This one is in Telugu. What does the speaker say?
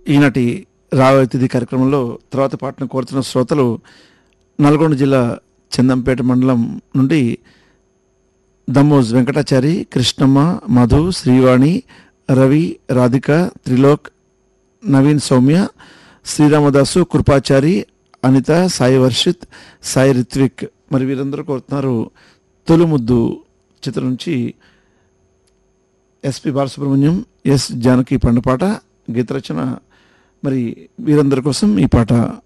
ఈనాటి రాబోయే తిథి కార్యక్రమంలో తర్వాత పాటను కోరుతున్న శ్రోతలు నల్గొండ జిల్లా చందంపేట మండలం నుండి దమ్మోజ్ వెంకటాచారి కృష్ణమ్మ మధు శ్రీవాణి రవి రాధిక త్రిలోక్ నవీన్ సౌమ్య శ్రీరామదాసు కృపాచారి అనిత సాయి వర్షిత్ సాయి రిత్విక్ మరి వీరందరూ కోరుతున్నారు తొలిముద్దు చిత్రం నుంచి ఎస్పి బాలసుబ్రహ్మణ్యం ఎస్ జానకి పండుపాట గీత రచన మరి వీరందరి కోసం ఈ పాట